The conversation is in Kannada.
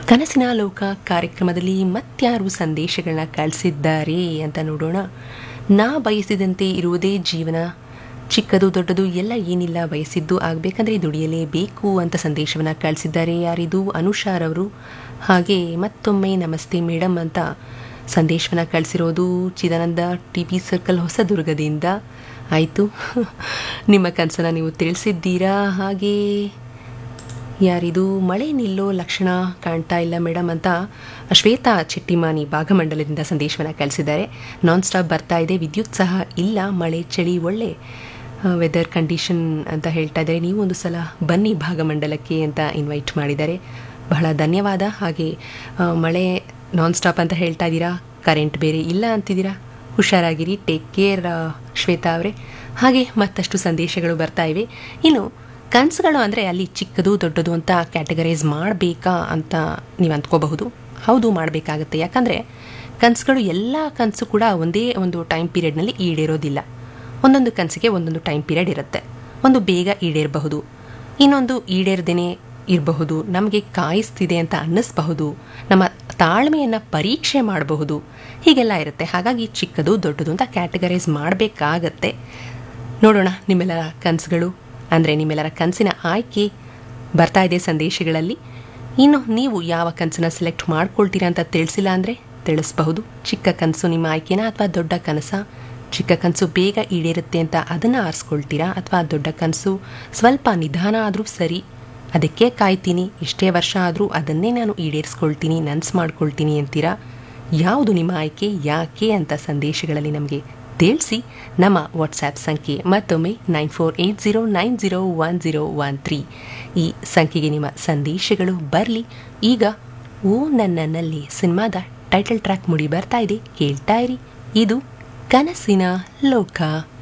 ಕನಸಿನ ಲೋಕ ಕಾರ್ಯಕ್ರಮದಲ್ಲಿ ಮತ್ಯಾರು ಸಂದೇಶಗಳನ್ನ ಕಳಿಸಿದ್ದಾರೆ ಅಂತ ನೋಡೋಣ ನಾ ಬಯಸಿದಂತೆ ಇರುವುದೇ ಜೀವನ ಚಿಕ್ಕದು ದೊಡ್ಡದು ಎಲ್ಲ ಏನಿಲ್ಲ ಬಯಸಿದ್ದು ಆಗಬೇಕಂದ್ರೆ ದುಡಿಯಲೇಬೇಕು ಅಂತ ಸಂದೇಶವನ್ನು ಕಳಿಸಿದ್ದಾರೆ ಯಾರಿದು ಅನುಷಾರ್ ಅವರು ಹಾಗೆ ಮತ್ತೊಮ್ಮೆ ನಮಸ್ತೆ ಮೇಡಮ್ ಅಂತ ಸಂದೇಶವನ್ನು ಕಳಿಸಿರೋದು ಚಿದಾನಂದ ಟಿ ವಿ ಸರ್ಕಲ್ ಹೊಸದುರ್ಗದಿಂದ ಆಯಿತು ನಿಮ್ಮ ಕನಸನ್ನು ನೀವು ತಿಳಿಸಿದ್ದೀರಾ ಹಾಗೆ ಯಾರಿದು ಮಳೆ ನಿಲ್ಲೋ ಲಕ್ಷಣ ಕಾಣ್ತಾ ಇಲ್ಲ ಮೇಡಮ್ ಅಂತ ಶ್ವೇತಾ ಚಿಟ್ಟಿಮಾನಿ ಭಾಗಮಂಡಲದಿಂದ ಸಂದೇಶವನ್ನು ಕಳಿಸಿದ್ದಾರೆ ನಾನ್ ಸ್ಟಾಪ್ ಬರ್ತಾ ಇದೆ ವಿದ್ಯುತ್ ಸಹ ಇಲ್ಲ ಮಳೆ ಚಳಿ ಒಳ್ಳೆ ವೆದರ್ ಕಂಡೀಷನ್ ಅಂತ ಹೇಳ್ತಾ ಇದ್ದಾರೆ ನೀವು ಒಂದು ಸಲ ಬನ್ನಿ ಭಾಗಮಂಡಲಕ್ಕೆ ಅಂತ ಇನ್ವೈಟ್ ಮಾಡಿದ್ದಾರೆ ಬಹಳ ಧನ್ಯವಾದ ಹಾಗೆ ಆ, ಮಳೆ ನಾನ್ ಸ್ಟಾಪ್ ಅಂತ ಹೇಳ್ತಾ ಇದ್ದೀರಾ ಕರೆಂಟ್ ಬೇರೆ ಇಲ್ಲ ಅಂತಿದ್ದೀರಾ ಹುಷಾರಾಗಿರಿ ಟೇಕ್ ಕೇರ್ ಶ್ವೇತಾ ಅವರೇ ಹಾಗೆ ಮತ್ತಷ್ಟು ಸಂದೇಶಗಳು ಬರ್ತಾ ಇವೆ ಇನ್ನು ಕನಸುಗಳು ಅಂದರೆ ಅಲ್ಲಿ ಚಿಕ್ಕದು ದೊಡ್ಡದು ಅಂತ ಕ್ಯಾಟಗರೈಸ್ ಮಾಡಬೇಕಾ ಅಂತ ನೀವು ಅಂದ್ಕೋಬಹುದು ಹೌದು ಮಾಡಬೇಕಾಗತ್ತೆ ಯಾಕಂದರೆ ಕನಸುಗಳು ಎಲ್ಲ ಕನಸು ಕೂಡ ಒಂದೇ ಒಂದು ಟೈಮ್ ಪೀರಿಯಡ್ನಲ್ಲಿ ಈಡೇರೋದಿಲ್ಲ ಒಂದೊಂದು ಕನಸಿಗೆ ಒಂದೊಂದು ಟೈಮ್ ಪೀರಿಯಡ್ ಇರುತ್ತೆ ಒಂದು ಬೇಗ ಈಡೇರಬಹುದು ಇನ್ನೊಂದು ಈಡೇರದೇನೆ ಇರಬಹುದು ನಮಗೆ ಕಾಯಿಸ್ತಿದೆ ಅಂತ ಅನ್ನಿಸ್ಬಹುದು ನಮ್ಮ ತಾಳ್ಮೆಯನ್ನು ಪರೀಕ್ಷೆ ಮಾಡಬಹುದು ಹೀಗೆಲ್ಲ ಇರುತ್ತೆ ಹಾಗಾಗಿ ಚಿಕ್ಕದು ದೊಡ್ಡದು ಅಂತ ಕ್ಯಾಟಗರೈಸ್ ಮಾಡಬೇಕಾಗತ್ತೆ ನೋಡೋಣ ನಿಮ್ಮೆಲ್ಲರ ಕನಸುಗಳು ಅಂದರೆ ನಿಮ್ಮೆಲ್ಲರ ಕನಸಿನ ಆಯ್ಕೆ ಬರ್ತಾ ಇದೆ ಸಂದೇಶಗಳಲ್ಲಿ ಇನ್ನು ನೀವು ಯಾವ ಕನಸನ್ನ ಸೆಲೆಕ್ಟ್ ಮಾಡ್ಕೊಳ್ತೀರಾ ಅಂತ ತಿಳಿಸಿಲ್ಲ ಅಂದರೆ ತಿಳಿಸಬಹುದು ಚಿಕ್ಕ ಕನಸು ನಿಮ್ಮ ಆಯ್ಕೆನ ಅಥವಾ ದೊಡ್ಡ ಕನಸ ಚಿಕ್ಕ ಕನಸು ಬೇಗ ಈಡೇರುತ್ತೆ ಅಂತ ಅದನ್ನು ಆರಿಸ್ಕೊಳ್ತೀರಾ ಅಥವಾ ದೊಡ್ಡ ಕನಸು ಸ್ವಲ್ಪ ನಿಧಾನ ಆದರೂ ಸರಿ ಅದಕ್ಕೆ ಕಾಯ್ತೀನಿ ಎಷ್ಟೇ ವರ್ಷ ಆದರೂ ಅದನ್ನೇ ನಾನು ಈಡೇರಿಸ್ಕೊಳ್ತೀನಿ ನನ್ಸ್ ಮಾಡ್ಕೊಳ್ತೀನಿ ಅಂತೀರಾ ಯಾವುದು ನಿಮ್ಮ ಆಯ್ಕೆ ಯಾಕೆ ಅಂತ ಸಂದೇಶಗಳಲ್ಲಿ ನಮಗೆ ತಿಳಿಸಿ ನಮ್ಮ ವಾಟ್ಸ್ಯಾಪ್ ಸಂಖ್ಯೆ ಮತ್ತೊಮ್ಮೆ nine four eight zero nine zero one zero one three ಈ ಸಂಖ್ಯೆಗೆ ನಿಮ್ಮ ಸಂದೇಶಗಳು ಬರಲಿ ಈಗ ಓ ನನ್ನಲ್ಲಿ ಸಿನಿಮಾದ ಟೈಟಲ್ ಟ್ರ್ಯಾಕ್ ಮುಡಿ ಬರ್ತಾ ಇದೆ ಕೇಳ್ತಾ ಇರಿ ಇದು ಕನಸಿನ ಲೋಕ